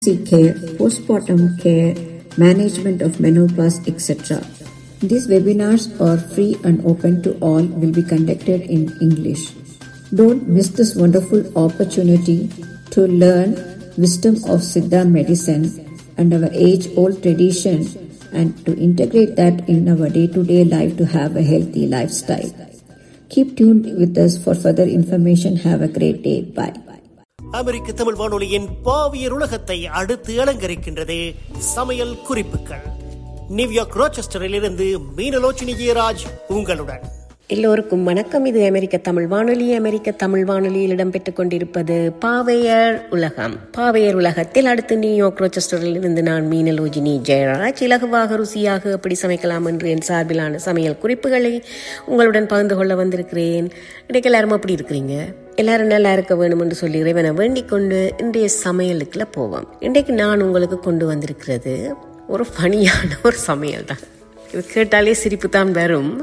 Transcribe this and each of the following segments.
care, postpartum care, management of menopause, etc. These webinars are free and open to all, will be conducted in English. Don't miss this wonderful opportunity to learn wisdom of Siddha medicine and our age old tradition and to integrate that in our day to day life to have a healthy lifestyle. Keep tuned with us for further information. Have a great day. Bye. அமெரிக்க தமிழ் வானொலியின் பாவியர் உலகத்தை அடுத்து அலங்கரிக்கின்றது சமையல் குறிப்புகள் New York ரோச்செஸ்டரில் இருந்து மீனலோச்சினி ஜெயராஜ் உங்களுடன் எல்லோருக்கும் வணக்கம் இது அமெரிக்க தமிழ் வானொலி அமெரிக்க தமிழ் வானொலியில் இடம்பெற்றுக் கொண்டிருப்பது பாவையர் உலகம் பாவையர் உலகத்தில் அடுத்து நியூயார்க் ரோச்செஸ்டரில் இருந்து நான் மீனலோஜினி ஜெயராஜ் இலகுவாக ருசியாக எப்படி சமைக்கலாம் என்று என் சார்பிலான சமையல் குறிப்புகளை உங்களுடன் பகிர்ந்து கொள்ள வந்திருக்கிறேன் இன்றைக்கு எல்லாரும் எப்படி இருக்கிறீங்க எல்லாரும் நல்லா இருக்க வேணும் என்று சொல்லி இறைவனை வேண்டிக் கொண்டு இன்றைய சமையலுக்குள்ள போவோம் இன்றைக்கு நான் உங்களுக்கு கொண்டு வந்திருக்கிறது ஒரு ஃபனியான ஒரு சமையல் தான் இது கேட்டாலே சிரிப்பு தான் வரும்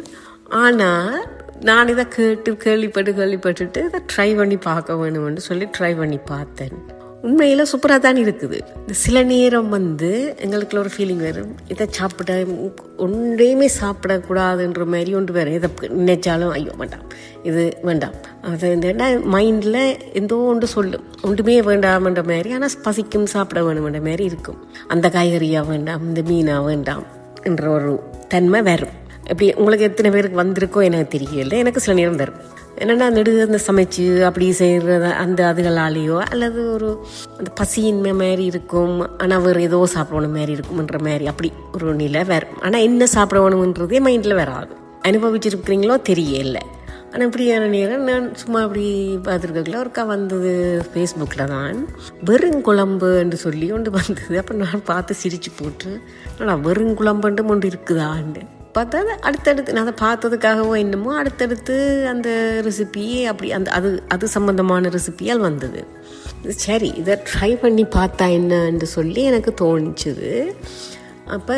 ஆனால் நான் இதை கேட்டு கேள்விப்பட்டு கேள்விப்பட்டுட்டு இதை ட்ரை பண்ணி பார்க்க வேணும்னு சொல்லி ட்ரை பண்ணி பார்த்தேன் உண்மையில் சூப்பராக தான் இருக்குது இந்த சில நேரம் வந்து எங்களுக்குள்ள ஒரு ஃபீலிங் வரும் இதை சாப்பிட ஒன்றையுமே சாப்பிடக்கூடாதுன்ற மாதிரி ஒன்று வேறு இதை நினைச்சாலும் ஐயோ வேண்டாம் இது வேண்டாம் அது இந்த மைண்டில் எந்தோ ஒன்று சொல்லும் ஒன்றுமே வேண்டாம்ன்ற மாதிரி ஆனால் பசிக்கும் சாப்பிட வேணுமென்ற மாதிரி இருக்கும் அந்த காய்கறியாக வேண்டாம் இந்த மீனாக வேண்டாம் என்ற ஒரு தன்மை வரும் எப்படி உங்களுக்கு எத்தனை பேருக்கு வந்திருக்கோ எனக்கு தெரியல எனக்கு சில நேரம் வரும் என்னென்னா நெடுகு அந்த சமைச்சு அப்படி செய்கிறத அந்த அதுகளாலேயோ அல்லது ஒரு அந்த பசியின்மை மாதிரி இருக்கும் ஆனால் வேறு ஏதோ சாப்பிடணும் மாதிரி இருக்கும்ன்ற மாதிரி அப்படி ஒரு நிலை வரும் ஆனால் என்ன சாப்பிடணுன்றதே மைண்டில் வராது அனுபவிச்சிருக்கிறீங்களோ தெரியல ஆனால் இப்படியான நேரம் நான் சும்மா அப்படி பார்த்துருக்கல ஒருக்கா வந்தது ஃபேஸ்புக்கில் தான் வெறுங்குழம்பு என்று சொல்லி ஒன்று வந்தது அப்போ நான் பார்த்து சிரிச்சு போட்டு நான் வெறுங்குழம்புன்ட்டு ஒன்று இருக்குதான்னு பார்த்தா அடுத்தடுத்து நான் அதை பார்த்ததுக்காகவோ என்னமோ அடுத்தடுத்து அந்த ரெசிபி அப்படி அந்த அது அது சம்மந்தமான ரெசிபியால் வந்தது சரி இதை ட்ரை பண்ணி பார்த்தா என்னன்னு சொல்லி எனக்கு தோணிச்சுது அப்போ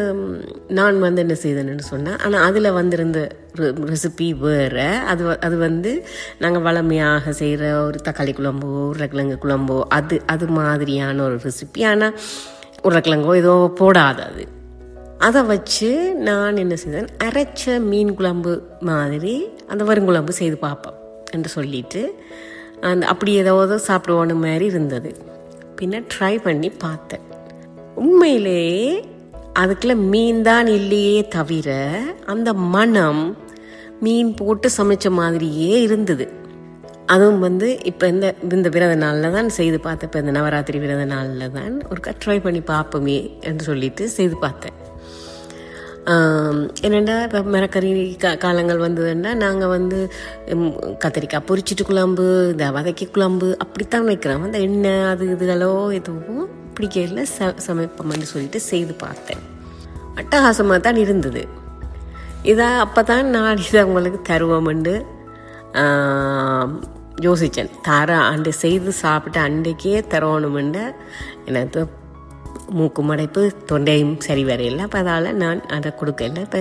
நான் வந்து என்ன செய்தேன்னு சொன்னேன் ஆனால் அதில் வந்திருந்த ரெசிபி வேறு அது அது வந்து நாங்கள் வளமையாக செய்கிற ஒரு தக்காளி குழம்போ உருளைக்கிழங்கு குழம்போ அது அது மாதிரியான ஒரு ரெசிபி ஆனால் உருளைக்கிழங்கோ ஏதோ போடாது அது அதை வச்சு நான் என்ன செய்தேன் அரைச்ச மீன் குழம்பு மாதிரி அந்த வருங்குழம்பு செய்து பார்ப்போம் என்று சொல்லிட்டு அந்த அப்படி ஏதாவது சாப்பிடுவோன்னு மாதிரி இருந்தது பின்ன ட்ரை பண்ணி பார்த்தேன் உண்மையிலேயே அதுக்குள்ள மீன் தான் இல்லையே தவிர அந்த மனம் மீன் போட்டு சமைச்ச மாதிரியே இருந்தது அதுவும் வந்து இப்போ இந்த இந்த விரத நாளில் தான் செய்து பார்த்தேன் இப்போ இந்த நவராத்திரி விரத நாளில் தான் ஒருக்கா ட்ரை பண்ணி பார்ப்போமே என்று சொல்லிட்டு செய்து பார்த்தேன் என்னென்னா இப்போ மரக்கறி கா காலங்கள் வந்ததுன்னா நாங்கள் வந்து கத்திரிக்காய் பொரிச்சிட்டு குழம்பு இந்த வதக்கி குழம்பு அப்படித்தான் வைக்கிறோம் அந்த எண்ணெய் அது இதுகளோ எதுவும் பிடிக்கல ச சமைப்போம்னு சொல்லிட்டு செய்து பார்த்தேன் அட்டகாசமாக தான் இருந்தது இதை அப்போ தான் நான் இதை உங்களுக்கு தருவோம்ண்டு யோசித்தேன் தர அண்டு செய்து சாப்பிட்டு அன்றைக்கே தரணுமெண்டு எனக்கு மூக்கு மடைப்பு தொண்டையும் சரி வரையில அப்போ அதால் நான் அதை கொடுக்கல இப்போ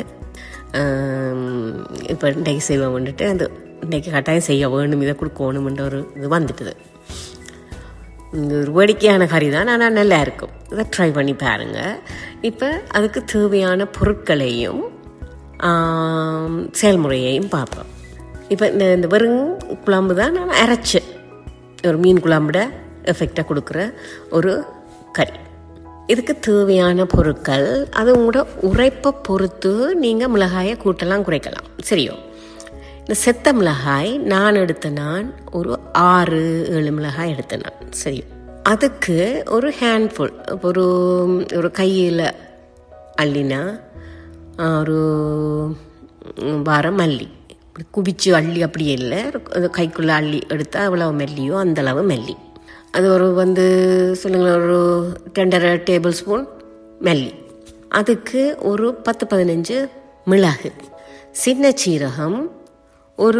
இப்போ இன்றைக்கு செய்வேன் வந்துட்டு அந்த இன்றைக்கு கட்டாயம் செய்ய வேணும் இதை கொடுக்கணுமென்ற ஒரு இது வந்துட்டுது ஒரு வேடிக்கையான கறி தான் ஆனால் நல்லா இருக்கும் இதை ட்ரை பண்ணி பாருங்கள் இப்போ அதுக்கு தேவையான பொருட்களையும் செயல்முறையையும் பார்ப்போம் இப்போ இந்த இந்த வெறும் குழம்பு தான் நான் அரைச்சேன் ஒரு மீன் குழம்புட எஃபெக்டாக கொடுக்குற ஒரு கறி இதுக்கு தேவையான பொருட்கள் அது உங்களோட உரைப்பை பொறுத்து நீங்கள் மிளகாயை கூட்டலாம் குறைக்கலாம் சரியோ இந்த செத்த மிளகாய் நான் எடுத்த நான் ஒரு ஆறு ஏழு மிளகாய் எடுத்த நான் சரியோ அதுக்கு ஒரு ஹேண்ட்ஃபுல் ஒரு ஒரு கையில் அள்ளினா ஒரு வாரம் மல்லி குவிச்சு அள்ளி அப்படி இல்லை கைக்குள்ளே அள்ளி எடுத்தால் எவ்வளவு மெல்லியோ அந்தளவு மெல்லி அது ஒரு வந்து சொல்லுங்களேன் ஒரு ரெண்டரை டேபிள் ஸ்பூன் மல்லி அதுக்கு ஒரு பத்து பதினஞ்சு மிளகு சின்ன சீரகம் ஒரு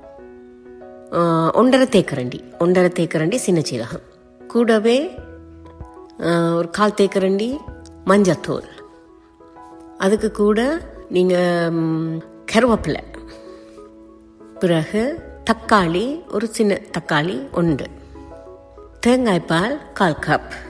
ஒன்றரை தேக்கரண்டி ஒன்றரை தேக்கரண்டி சின்ன சீரகம் கூடவே ஒரு கால் தேக்கரண்டி மஞ்சத்தூள் அதுக்கு கூட நீங்கள் கருவேப்பிலை பிறகு தக்காளி ஒரு சின்ன தக்காளி ஒன்று தேங்காய் பால் கால் கப்